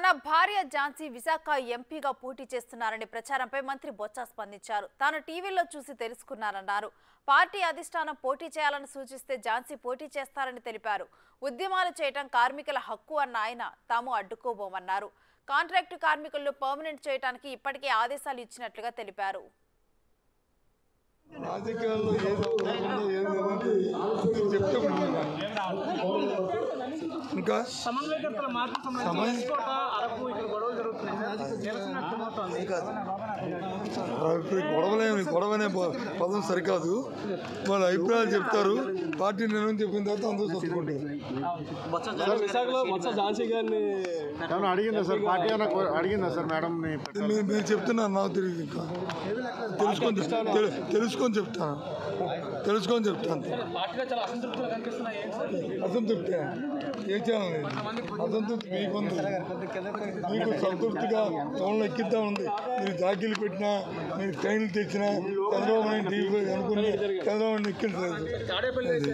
తన భార్య ఝాన్సీ విశాఖ ఎంపీగా పోటీ చేస్తున్నారనే ప్రచారంపై మంత్రి బొత్స స్పందించారు తాను టీవీలో చూసి తెలుసుకున్నారన్నారు పార్టీ అధిష్టానం పోటీ చేయాలని సూచిస్తే ఝాన్సీ పోటీ చేస్తారని తెలిపారు ఉద్యమాలు చేయటం కార్మికుల హక్కు అన్న ఆయన తాము అడ్డుకోబోమన్నారు కాంట్రాక్టు కార్మికులను పర్మనెంట్ చేయడానికి ఇప్పటికే ఆదేశాలు ఇచ్చినట్లుగా తెలిపారు రాజకీయాల్లో ఏది అవుతుందో ఏది లేదంటే చెప్తే ఇంకా సమన్వయకర్తల మార్పు సంబంధించి ఎస్కోట అరకు ఇక్కడ గొడవలు జరుగుతున్నాయి సార్ నిరసన వ్యక్తమవుతోంది ఇప్పుడు గొడవలే గొడవనే ప- పదం సరికాదు వాళ్ళ అభిప్రాయాలు చెప్తారు పార్టీ నిర్ణయం చెప్పిన తర్వాత అందరూ చదువుకుంటారు విశాఖలో మొత్తం ఝాన్సీ గారిని ఏమన్నా అడిగిందా సార్ పార్టీ ఏమన్నా కో- అడిగిందా సార్ మేడం మీరు మీరు చెప్తున్నారు నాకు తెలియదు ఇంకా తెలుసుకొని తెలు- తెలుసుకొని చెప్తాను తెలుసుకొని చెప్తాను పార్టీలో చాలా అసంతృప్తులు కనిపిస్తున్నాయి ఏం సార్ అసంతృప్తి ఏం చేయాలి అసంతృప్తి మీకుంది మీకు సంతృప్తిగా టౌన్లో ఎక్కిద్దాం ఉంది మీరు జాకీలు పెట్టినా మీరు ట్రైన్లు తెచ్చినా చంద్రబాబు నాయుడు టీవీ అనుకుని చంద్రబాబు నాయుడు ఎక్కించలేదు తాడేపల్లి అది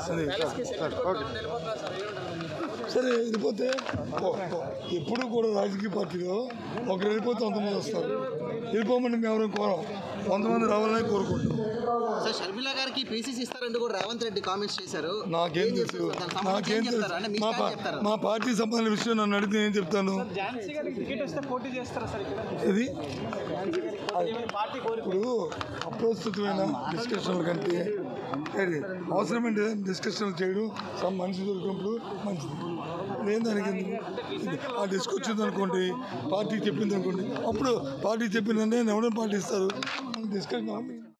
సరే వెళ్ళిపోతే ఓ- ఓ- ఎప్పుడు కూడా రాజకీయ పార్టీలో ఒకరు వెళ్ళిపోతే వందమంది వస్తారు వెళ్ళిపోమని మేము ఎవరైనా కోరం వందమంది రావాలని కోరుకుంటాం సార్ షర్మిల గారికి పీసీసీ ఇస్తారంటూ కూడా రేవంత్ రెడ్డి కామెంట్స్ చేశారు నాకేం ఏం తెలుసు చెప్తారు? దానికి సంబంధించి నాకేం ఏం తెలుసు చెప్తారు? అంటే మీ మా స్టాండ్ పా- చెప్తారు మా పార్టీ సంబంధించిన విషయం నన్ను అడిగితే నేను చెప్తాను ఝాన్సీ గారికి టికెట్ ఇస్తే పోటీ చేస్తారా సార్ ఇక్కడ ఇది పార్టీ కోరి ఇప్పుడు అప్రస్తుతమైన డిస్కషన్ల కంటే ఏది అవసరమైన డిస్కషన్లు చేయడం సమ్ మనిషి దొరికినప్పుడు మంచిది నేను దానికి ఎందుకు? ఇది ఆ డిస్క్ వచ్చింది అనుకోండి పార్టీ చెప్పింది అనుకోండి అప్పుడు పార్టీ చెప్పిందంటే ఎవరైనా పార్టీ ఇస్తారు డిస్కషన్